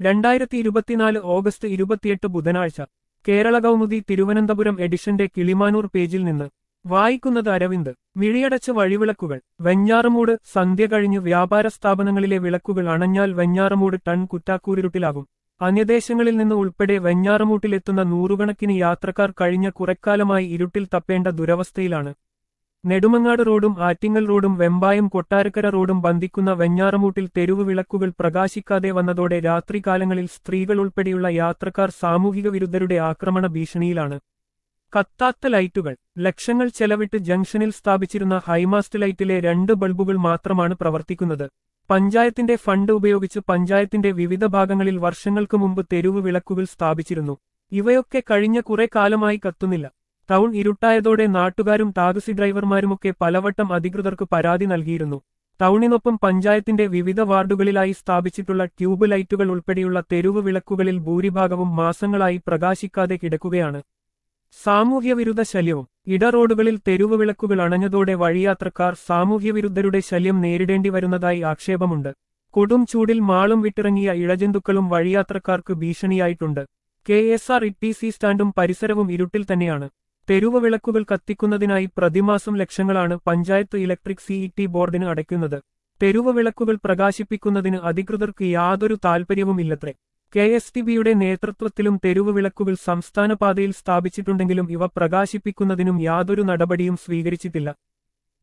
രണ്ടായിരത്തി ഇരുപത്തിനാല് ഓഗസ്റ്റ് ഇരുപത്തിയെട്ട് ബുധനാഴ്ച കേരള കൗമുദി തിരുവനന്തപുരം എഡിഷന്റെ കിളിമാനൂർ പേജിൽ നിന്ന് വായിക്കുന്നത് അരവിന്ദ് മിഴിയടച്ച വഴിവിളക്കുകൾ വെഞ്ഞാറമൂട് സന്ധ്യ കഴിഞ്ഞ് വ്യാപാര സ്ഥാപനങ്ങളിലെ വിളക്കുകൾ അണഞ്ഞാൽ വെഞ്ഞാറമൂട് ടൺ കുറ്റാക്കൂരിരുട്ടിലാകും അന്യദേശങ്ങളിൽ നിന്ന് ഉൾപ്പെടെ വെഞ്ഞാറമൂട്ടിലെത്തുന്ന നൂറുകണക്കിന് യാത്രക്കാർ കഴിഞ്ഞ കുറെക്കാലമായി ഇരുട്ടിൽ തപ്പേണ്ട ദുരവസ്ഥയിലാണ് നെടുമങ്ങാട് റോഡും ആറ്റിങ്ങൽ റോഡും വെമ്പായം കൊട്ടാരക്കര റോഡും ബന്ധിക്കുന്ന വെഞ്ഞാറമൂട്ടിൽ തെരുവ് വിളക്കുകൾ പ്രകാശിക്കാതെ വന്നതോടെ രാത്രികാലങ്ങളിൽ സ്ത്രീകൾ ഉൾപ്പെടെയുള്ള യാത്രക്കാർ സാമൂഹിക വിരുദ്ധരുടെ ആക്രമണ ഭീഷണിയിലാണ് കത്താത്ത ലൈറ്റുകൾ ലക്ഷങ്ങൾ ചെലവിട്ട് ജംഗ്ഷനിൽ സ്ഥാപിച്ചിരുന്ന ഹൈമാസ്റ്റ് ലൈറ്റിലെ രണ്ട് ബൾബുകൾ മാത്രമാണ് പ്രവർത്തിക്കുന്നത് പഞ്ചായത്തിന്റെ ഫണ്ട് ഉപയോഗിച്ച് പഞ്ചായത്തിന്റെ വിവിധ ഭാഗങ്ങളിൽ വർഷങ്ങൾക്ക് മുമ്പ് തെരുവ് വിളക്കുകൾ സ്ഥാപിച്ചിരുന്നു ഇവയൊക്കെ കഴിഞ്ഞ കുറെ കാലമായി കത്തുന്നില്ല ടൗൺ ഇരുട്ടായതോടെ നാട്ടുകാരും ടാക്സി ഡ്രൈവർമാരുമൊക്കെ പലവട്ടം അധികൃതർക്ക് പരാതി നൽകിയിരുന്നു ടൗണിനൊപ്പം പഞ്ചായത്തിന്റെ വിവിധ വാർഡുകളിലായി സ്ഥാപിച്ചിട്ടുള്ള ട്യൂബ് ലൈറ്റുകൾ ഉൾപ്പെടെയുള്ള തെരുവ് വിളക്കുകളിൽ ഭൂരിഭാഗവും മാസങ്ങളായി പ്രകാശിക്കാതെ കിടക്കുകയാണ് സാമൂഹ്യവിരുദ്ധ ശല്യവും ഇടറോഡുകളിൽ തെരുവ് വിളക്കുകൾ അണഞ്ഞതോടെ വഴിയാത്രക്കാർ സാമൂഹ്യവിരുദ്ധരുടെ ശല്യം നേരിടേണ്ടി വരുന്നതായി ആക്ഷേപമുണ്ട് കൊടും ചൂടിൽ മാളും വിട്ടിറങ്ങിയ ഇഴജന്തുക്കളും വഴിയാത്രക്കാർക്ക് ഭീഷണിയായിട്ടുണ്ട് K S R E T C സ്റ്റാൻഡും പരിസരവും ഇരുട്ടിൽ തന്നെയാണ് തെരുവ് വിളക്കുകൾ കത്തിക്കുന്നതിനായി പ്രതിമാസം ലക്ഷങ്ങളാണ് പഞ്ചായത്ത് ഇലക്ട്രിക് സിഇടി ബോർഡിന് അടയ്ക്കുന്നത് തെരുവ് വിളക്കുകൾ പ്രകാശിപ്പിക്കുന്നതിന് അധികൃതർക്ക് യാതൊരു താൽപ്പര്യവുമില്ലത്രേ കെ എസ് ടി ബിയുടെ നേതൃത്വത്തിലും തെരുവ് വിളക്കുകൾ സംസ്ഥാന പാതയിൽ സ്ഥാപിച്ചിട്ടുണ്ടെങ്കിലും ഇവ പ്രകാശിപ്പിക്കുന്നതിനും യാതൊരു നടപടിയും സ്വീകരിച്ചിട്ടില്ല